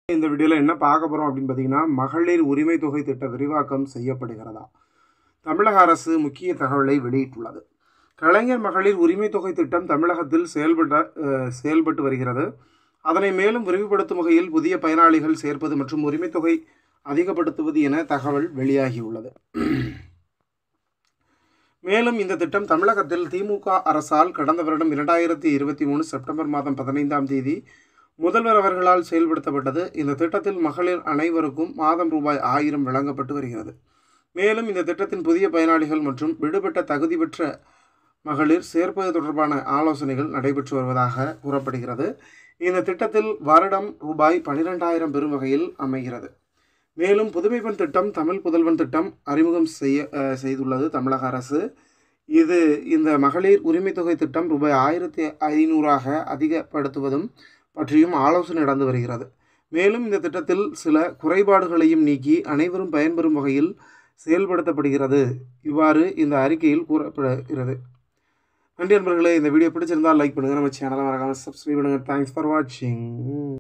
இந்த வீடியோவில் என்ன பார்க்க போகிறோம் அப்படின்னு பார்த்தீங்கன்னா மகளிர் உரிமை தொகை திட்ட விரிவாக்கம் செய்யப்படுகிறதா தமிழக அரசு முக்கிய தகவலை வெளியிட்டுள்ளது கலைஞர் மகளிர் உரிமை தொகை திட்டம் தமிழகத்தில் செயல்பட அஹ், செயல்பட்டு வருகிறது அதனை மேலும் விரிவுபடுத்தும் வகையில் புதிய பயனாளிகள் சேர்ப்பது மற்றும் உரிமை தொகை அதிகப்படுத்துவது என தகவல் வெளியாகியுள்ளது மேலும் இந்த திட்டம் தமிழகத்தில் திமுக அரசால் கடந்த வருடம் இரண்டாயிரத்தி இருபத்தி மூணு செப்டம்பர் மாதம் பதினைந்தாம் தேதி முதல்வர் அவர்களால் செயல்படுத்தப்பட்டது இந்த திட்டத்தில் மகளிர் அனைவருக்கும் மாதம் ரூபாய் ஆயிரம் வழங்கப்பட்டு வருகிறது மேலும் இந்த திட்டத்தின் புதிய பயனாளிகள் மற்றும் விடுபட்ட தகுதி பெற்ற மகளிர் சேர்ப்பது தொடர்பான ஆலோசனைகள் நடைபெற்று வருவதாக கூறப்படுகிறது இந்த திட்டத்தில் வருடம் ரூபாய் பன்னிரெண்டாயிரம் பெறும் வகையில் அமைகிறது மேலும் புதுமை பெண் திட்டம் தமிழ் புதல்வன் திட்டம் அறிமுகம் செய்ய அஹ், செய்துள்ளது தமிழக அரசு இது இந்த மகளிர் உரிமை தொகை திட்டம் ரூபாய் ஆயிரத்தி ஐநூறாக அதிகப்படுத்துவதும் பற்றியும் ஆலோசனை நடந்து வருகிறது மேலும் இந்த திட்டத்தில் சில குறைபாடுகளையும் நீக்கி அனைவரும் பயன்பெறும் வகையில் செயல்படுத்தப்படுகிறது இவ்வாறு இந்த அறிக்கையில் கூறப்படுகிறது நன்றி நண்பர்களே இந்த வீடியோ பிடிச்சிருந்தால் லைக் பண்ணுங்கள் நம்ம சேனலை மறக்காமல் சப்ஸ்கிரைப் பண்ணுங்கள் தேங்க்ஸ் ஃபார் வாட்சிங்